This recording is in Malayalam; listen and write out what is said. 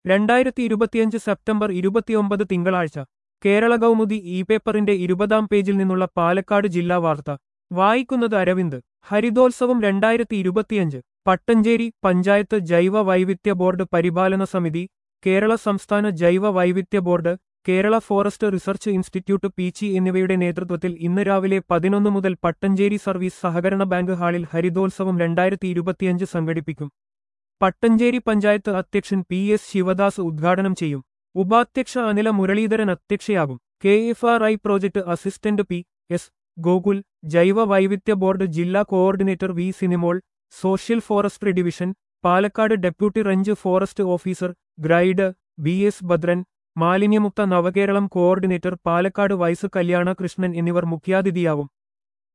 രണ്ടായിരത്തി ഇരുപത്തിയഞ്ച് സെപ്റ്റംബർ ഇരുപത്തിയൊമ്പത് തിങ്കളാഴ്ച കേരള കൗമുദി ഇ പേപ്പറിന്റെ ഇരുപതാം പേജിൽ നിന്നുള്ള പാലക്കാട് ജില്ലാ വാർത്ത വായിക്കുന്നത് അരവിന്ദ് ഹരിതോത്സവം രണ്ടായിരത്തി ഇരുപത്തിയഞ്ച് പട്ടഞ്ചേരി പഞ്ചായത്ത് ജൈവ വൈവിധ്യ ബോർഡ് പരിപാലന സമിതി കേരള സംസ്ഥാന ജൈവ വൈവിധ്യ board Kerala forest research institute Peechi എന്നിവയുടെ നേതൃത്വത്തിൽ ഇന്ന് രാവിലെ പതിനൊന്ന് മുതൽ പട്ടഞ്ചേരി സർവീസ് സഹകരണ ബാങ്ക് ഹാളിൽ ഹരിതോത്സവം രണ്ടായിരത്തി ഇരുപത്തിയഞ്ച് സംഘടിപ്പിക്കും പട്ടഞ്ചേരി പഞ്ചായത്ത് അധ്യക്ഷൻ പി എസ് ശിവദാസ് ഉദ്ഘാടനം ചെയ്യും ഉപാധ്യക്ഷ അനില മുരളീധരൻ അധ്യക്ഷയാകും K F R I project assistant P S Gokul ജൈവ വൈവിധ്യ ബോർഡ് ജില്ലാ coordinator V Sinimol social forestry division Palakkad deputy range forest officer grade B S Bhadran മാലിന്യമുക്ത നവകേരളം കോർഡിനേറ്റർ പാലക്കാട് വൈസ് കല്യാണ കൃഷ്ണൻ എന്നിവർ മുഖ്യാതിഥിയാവും